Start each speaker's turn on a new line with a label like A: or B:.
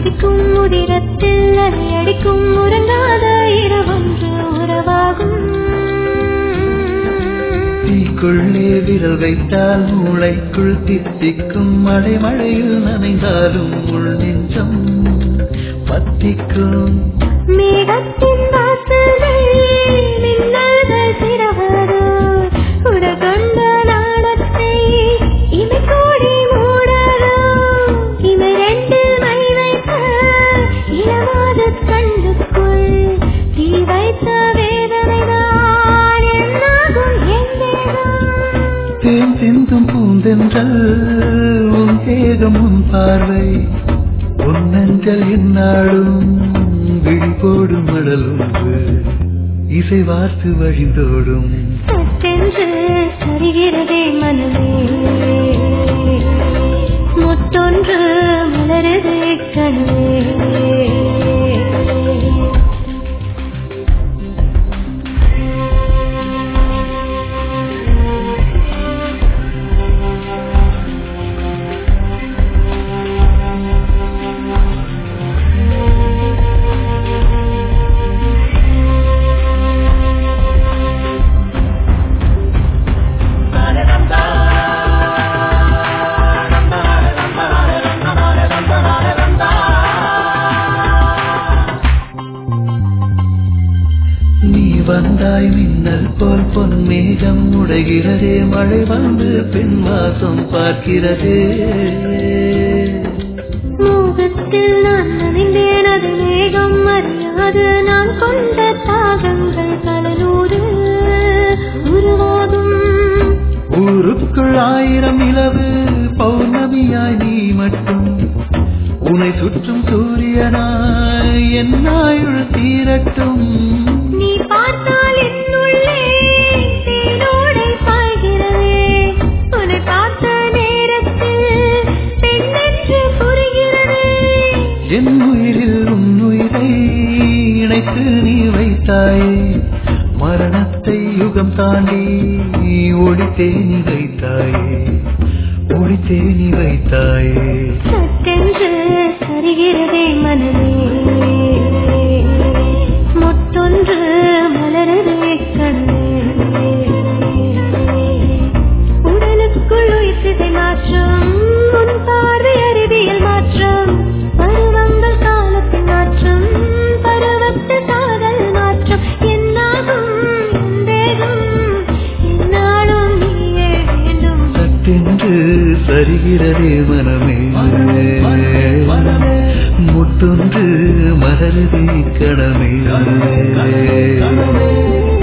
A: கொதிக்கும் உதிரத்தில் அலை அடிக்கும் உறங்காத இரவொன்று உறவாகும்
B: தீக்குள்ளே விரல் வைத்தால் மூளைக்குள் தித்திக்கும் மழை மழையில் நனைந்தாலும் உள் நெஞ்சம் பத்திக்கும்
A: மேகத்தின் வாசனை மின்னல்கள் சிறவதோ உடகொண்ட நாடத்தை இமை கூடி மூடரோ இமை ரெண்டு மை வைத்த இளவாத கண்ணுக்குள் தீ வைத்த வேதனைதான் என்னாகும் எங்கேதான்
B: தேன் சிந்தும் பூந்தென்றல் உன் தேகம் உன் பார்வை உன் நெஞ்சல் என்னாடும் விழி போடும் மடல் ஒன்று இசை வார்த்து வழிந்தோடும்
A: சட்டென்று சரிகிறதே மனமே முத்தொன்று மலருதே கனவே
B: நீ வந்தாய் மின்னல் போல் பொன் மேகம் உடைகிறதே மழை வந்து பெண் வாசம் பார்க்கிறதே
A: மோகத்தில் நான் நனைந்தேன் அது மேகம் அறியாது நான் கொண்ட தாகங்கள் பல நூறு உருவாகும்
B: ஊருக்குள் ஆயிரம் நிலவு பௌர்ணமியாய் நீ மட்டும் உனை சுற்றும் சூரியனாய் என் ஆயுள் தீரட்டும்
A: நீ பார்த்தால் என்னுள்ளே தேனோடை பாய்கிறதே உன்னை பார்த்த நேரத்தில் பெண்ணென்று புரிகிறதே
B: என் உயிரில் உன் உயிரை இணைத்து நீ வைத்தாயே மரணத்தை யுகம் தாண்டி ஒளித்தே நீ வைத்தாயே ஒளித்தே நீ வைத்தாயே
A: சட்டென்று சரிகிறதே மனமே முத்தொன்று மலருதே கண்ணே உடலுக்குள் உயிர்த்திசை மாற்றம் உன் பார்வை அறிவியல் மாற்றம் பருவங்கள் காலத்தின் மாற்றம் பருவத்து காதல் மாற்றம் என்னாகும் என் தேகம் என்னாலும் நீயே வேண்டும்
B: சட்டென்று சரிகிறதே மனமே முட்டொன்று மலருதே கடமே